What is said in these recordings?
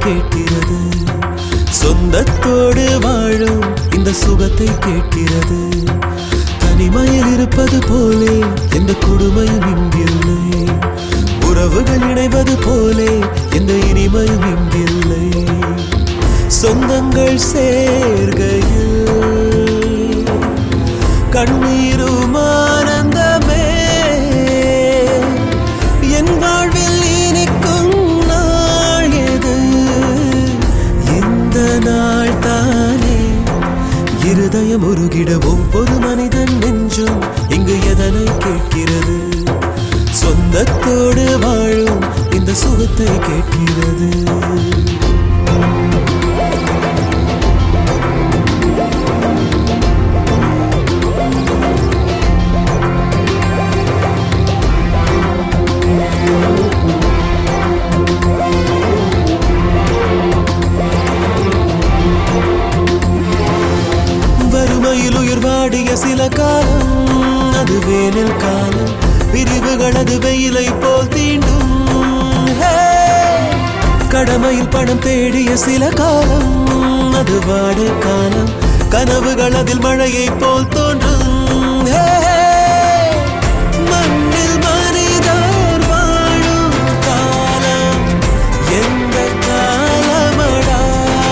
கேட்கிறது சொந்தத்தோடு வாழும் இந்த சுகத்தை கேட்கிறது தனிமையில் இருப்பது போலே எந்த கொடுமையும் இங்கில்லை உறவுகள் இணைவது போலே எந்த இனிமையும் இங்கில்லை சொந்தங்கள் சேர்கையில் கண்ணீரும் ஆனந்தமே என் வாழ்வில் இனிக்கும் நாள் எது இந்த நாள் தானே இருதயம் உருகிட ஒவ்வொரு மனிதன் நெஞ்சும் இங்கு எதனை கேட்கிறது சொந்தத்தோடு வாழும் இந்த சுகத்தை கேட்கிறது வறுமையில் உயிர் வாடிய சில காலம் அது வேனில் காலம் பிரிவுகளது வெயிலை போல் தீண்டும் ஹே! கடமையில் பணம் தேடிய சில காலம் அது வாட காலம் கனவுகள் அதில் மழையை போல் தோன்றும் ஹே! மண்ணில் மனிதர் வாழும் காலம் எந்த காலமடா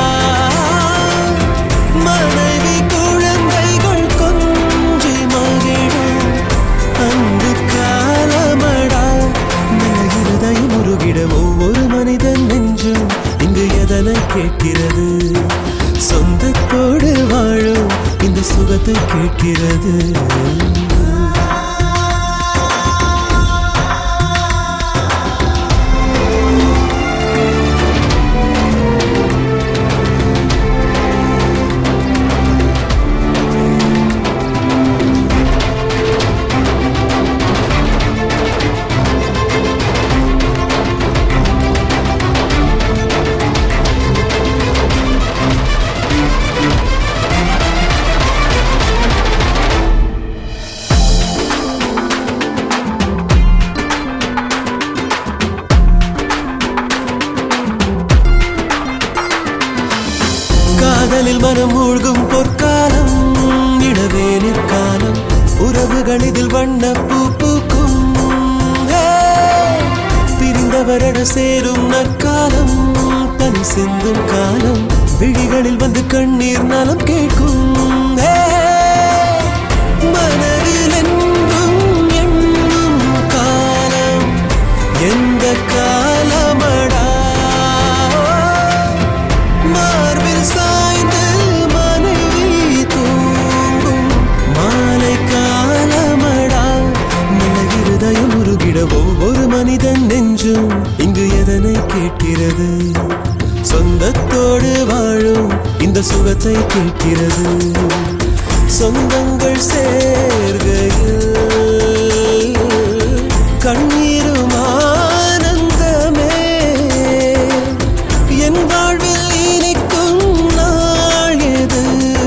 மனைவி குழந்தைகள் கொஞ்சி மகிழும் அன்பு காலமடா நல்ல இருதயம் உருகிட ஒவ்வொரு மனிதன் நெஞ்சும் இங்கு எதனை கேட்கிறது சொந்தத்தோடு வாழும் இந்த சுகத்தை கேட்கிறது காதலில் மனம் மூழ்கும் பொற்காலம் இளவேனிற் காலம் உறவுகள் இதில் வண்ண பூ பூக்கும் ஹே! பிரிந்தவரட சேரும் நற்காலம் பனி சிந்தும் காலம் விழிகளில் வந்து கண்ணீர் நலம் கேட்கும் ஹே! மனதில் என்றும் எண்ணும் காலம் எந்த காலமடா மார்பில் சாய்ந்து மனைவி தூங்கும் மாலை காலமடா நல்ல இருதயம் உருகிட ஒவ்வொரு மனிதன் நெஞ்சும் இங்கு எதனை கேட்கிறது சொந்தத்தோடு வாழும் இந்த சுகத்தை கேட்கிறது சொந்தங்கள் சேர்கையில் கண்ணீரும் ஆனந்தமே என் வாழ்வில் இனிக்கும் நாள் எது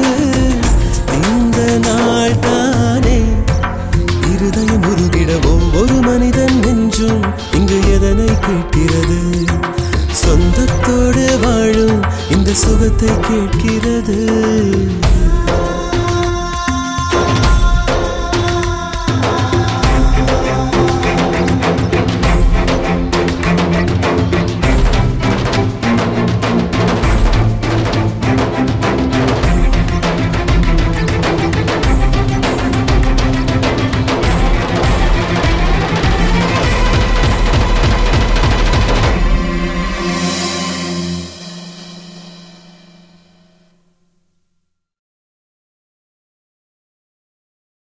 இந்த நாள் தானே இருதயம் உருகிட ஒவ்வொரு மனிதன் நெஞ்சும் இங்கு எதனை கேட்கிறது சொந்தத்தோடு வாழும் இந்த சுகத்தை கேட்கிறது